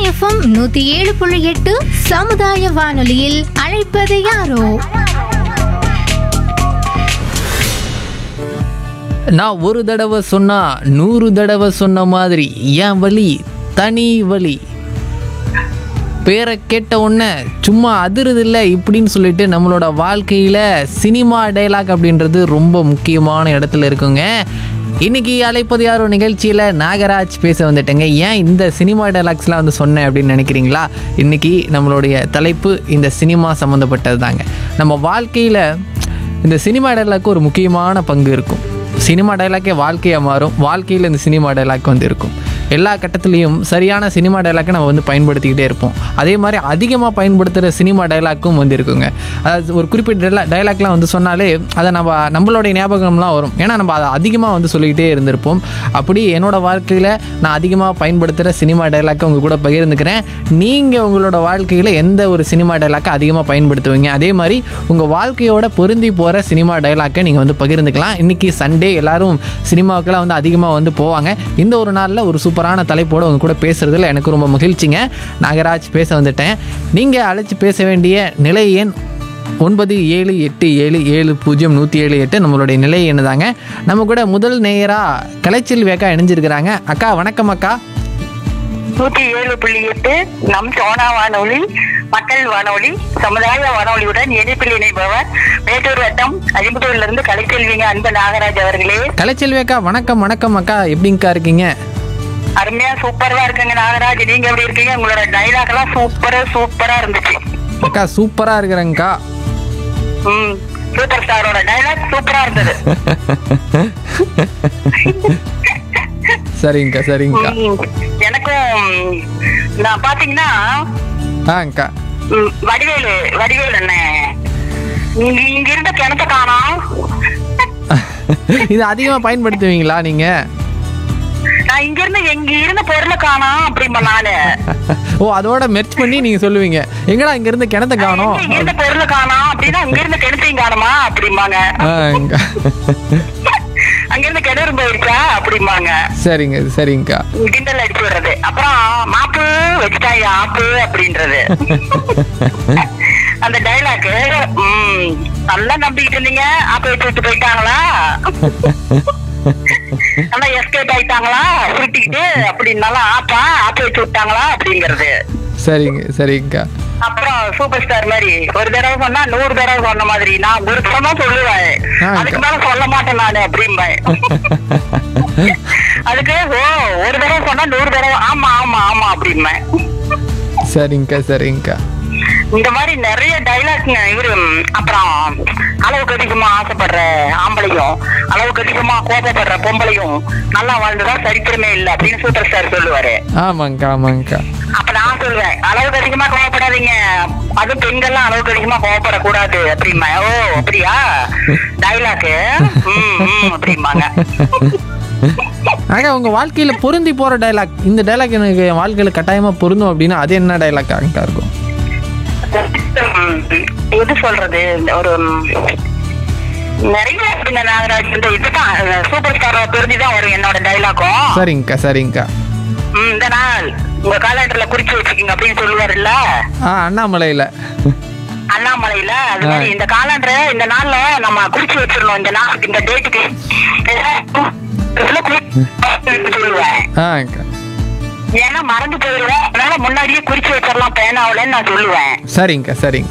FM நூத்தி ஏழு புள்ளி எட்டு சமுதாய வானொலியில் அழைப்பது யாரோ நான் ஒரு தடவை சொன்னா நூறு தடவை சொன்ன மாதிரி என் வழி தனி வழி பேரை கேட்ட உடனே சும்மா அதிருதில்ல இப்படின்னு சொல்லிட்டு நம்மளோட வாழ்க்கையில் சினிமா டைலாக் அப்படின்றது ரொம்ப முக்கியமான இடத்துல இருக்குங்க இன்னைக்கு அழைப்பது யாரோ நிகழ்ச்சியில் நாகராஜ் பேச வந்துட்டேங்க ஏன் இந்த சினிமா டைலாக்ஸ்லாம் வந்து சொன்னேன் அப்படின்னு நினைக்கிறீங்களா இன்னைக்கு நம்மளுடைய தலைப்பு இந்த சினிமா சம்மந்தப்பட்டது தாங்க நம்ம வாழ்க்கையில் இந்த சினிமா டைலாக்கு ஒரு முக்கியமான பங்கு இருக்கும் சினிமா டைலாக்கே வாழ்க்கையாக மாறும் வாழ்க்கையில் இந்த சினிமா டைலாக் வந்து இருக்கும் எல்லா கட்டத்துலேயும் சரியான சினிமா டைலாக்கை நம்ம வந்து பயன்படுத்திக்கிட்டே இருப்போம் அதே மாதிரி அதிகமாக பயன்படுத்துகிற சினிமா டைலாக்கும் வந்து இருக்குங்க அதாவது ஒரு குறிப்பிட்ட டைலா டைலாக்லாம் வந்து சொன்னாலே அதை நம்ம நம்மளுடைய ஞாபகம்லாம் வரும் ஏன்னா நம்ம அதை அதிகமாக வந்து சொல்லிக்கிட்டே இருந்திருப்போம் அப்படி என்னோட வாழ்க்கையில் நான் அதிகமாக பயன்படுத்துகிற சினிமா டைலாக்கை உங்கள் கூட பகிர்ந்துக்கிறேன் நீங்கள் உங்களோட வாழ்க்கையில் எந்த ஒரு சினிமா டைலாக்கை அதிகமாக பயன்படுத்துவீங்க அதே மாதிரி உங்கள் வாழ்க்கையோட பொருந்தி போகிற சினிமா டைலாக்கை நீங்கள் வந்து பகிர்ந்துக்கலாம் இன்றைக்கி சண்டே எல்லாரும் சினிமாவுக்கெல்லாம் வந்து அதிகமாக வந்து போவாங்க இந்த ஒரு நாளில் ஒரு சூப்பரான தலைப்போடு உங்க கூட பேசுகிறதுல எனக்கு ரொம்ப மகிழ்ச்சிங்க நாகராஜ் பேச வந்துட்டேன் நீங்கள் அழைச்சி பேச வேண்டிய நிலை எண் ஒன்பது ஏழு எட்டு ஏழு ஏழு பூஜ்ஜியம் நூற்றி ஏழு எட்டு நம்மளுடைய நிலை என்னதாங்க நம்ம கூட முதல் நேயராக கலைச்செல்வி அக்கா இணைஞ்சிருக்கிறாங்க அக்கா வணக்கம் அக்கா நூற்றி ஏழு புள்ளி எட்டு நம் சோனா வானொலி மக்கள் வானொலி சமுதாய வானொலியுடன் இணைப்பில் இணைப்பவர் மேட்டூர் வட்டம் அஜிமுத்தூர்ல இருந்து கலைச்செல்விங்க அன்பு நாகராஜ் அவர்களே கலைச்செல்வி அக்கா வணக்கம் வணக்கம் அக்கா எப்படிங்க்கா இருக்கீங்க அருமையா சூப்பரா இருக்குங்க நாகராஜ் நீங்க எப்படி இருக்கீங்க உங்களோட டைலாக் எல்லாம் சூப்பரா சூப்பரா இருந்துச்சு அக்கா சூப்பராக இருக்கிறேங்க்கா ம் சூப்பர் ஸ்டாரோட டைலாக் சூப்பரா இருந்தது சரிங்கக்கா சரிங்கக்கா ம், எனக்கும் நான் பாத்தீங்கன்னா ஆ அக்கா ம், வடிவேலு வடிவேலு என்ன இங்க இங்க இருந்த கிணத்த காணோம் இது அதிகமாக பயன்படுத்துவீங்களா நீங்கள் நான் இங்க இருந்து எங்க இருந்த பொருளை காணோம் அப்படிம்பா நானு ஓ அதோட மெர்ச் பண்ணி நீங்கள் சொல்லுவீங்க எங்கடா இங்கேருந்து கிணத்த காணோம் இங்க இருந்த பொருளை காணோம் அப்படின்னா அங்க இருந்த கிணத்தையும் காணுமா அப்படிம்பாங்க ஆ அக்கா அங்க இருந்து கிணறு போயிருச்சா அப்படிம்பாங்க சரிங்க சரிங்கக்கா கிண்டல் அடிச்சு விடுறது அப்புறம் மாப்பு வச்சுட்டாங்க ஆப்பு அப்படின்றது அந்த டைலாக் ம் நல்லா நம்பிக்கிட்டு இருந்தீங்க ஆப்பு வச்சு விட்டு போயிட்டாங்களா நல்லா எஸ்கேப் ஆயிட்டாங்களா சுருட்டிக்கிட்டு அப்படின்னாலும் ஆப்பா ஆப்பு வச்சு விட்டாங்களா அப்படிங்கிறது சரிங்க சரிங்கக்கா அப்புறம் சூப்பர் ஸ்டார் மாதிரி ஒரு தடவை சொன்னா நூறு தடவை சொன்ன மாதிரி நான் ஒரு தடவை தான் சொல்லுவேன் ஆ, அதுக்கு மேல சொல்ல மாட்டேன் நானு அப்படிம்பேன் அதுக்கு ஓ ஒரு தடவை சொன்னா நூறு தடவை ஆமா ஆமா ஆமா அப்படிம்பேன் சரிங்கக்கா சரிங்கக்கா இந்த மாதிரி நிறைய டைலாக்ங்க இவரு ம், அப்புறம் அளவுக்கு அதிகமா ஆசைப்படுற ஆம்பளையும் அளவுக்கு அதிகமா கோபப்படுற பொம்பளையும் நல்லா வாழ்ந்ததா சரித்திரமே இல்லை அப்படின்னு சூப்பர் ஸ்டார் சொல்லுவாரு ஆமாங்கக்கா ஆமாங்கக்கா அப்ப நான் சொல்லுவேன் அளவுக்கு அதிகமா கோவப்படாதீங்க அது பெண்கள்லாம் அளவுக்கு அதிகமா கோவப்படக்கூடாது அப்படிமா ஓ அப்படியா டைலாக்கு ம் ம் அப்படிம்பாங்க ஆக உங்க வாழ்க்கையில பொருந்தி போற டைலாக் இந்த டைலாக் எனக்கு என் வாழ்க்கையில கட்டாயமா பொருந்தும் அப்படின்னா அது என்ன டைலாக் அக்கா இருக்கும் ம், எது சொல்றது இந்த ஒரு ம், நிறைய இருக்குங்க நாகராஜ் இந்த இதுதான் சூப்பர் ஸ்டார் பெருந்தி தான் வரும் என்னோட டைலாக்கும் சரிங்கக்கா சரிங்கக்கா ம், இந்த நாள் உங்க காலண்டர்ல குறிச்சு வச்சுக்கீங்க அப்படின்னு சொல்லுவாருல்ல ஆ அண்ணாமலையில அண்ணாமலையில அது மாதிரி ஆ. இந்த காலண்டர் இந்த நாள்ல நம்ம குறிச்சு வச்சிடணும் இந்த நாள் இந்த டேட்டுக்கு சொல்லுவேன் ஆ அக்கா ஏன்னா மறந்து போயிடுவேன் அதனால முன்னாடியே குறிச்சு வச்சிடலாம் பேனாவிலன்னு நான் சொல்லுவேன் சரிங்கக்கா சரிங்க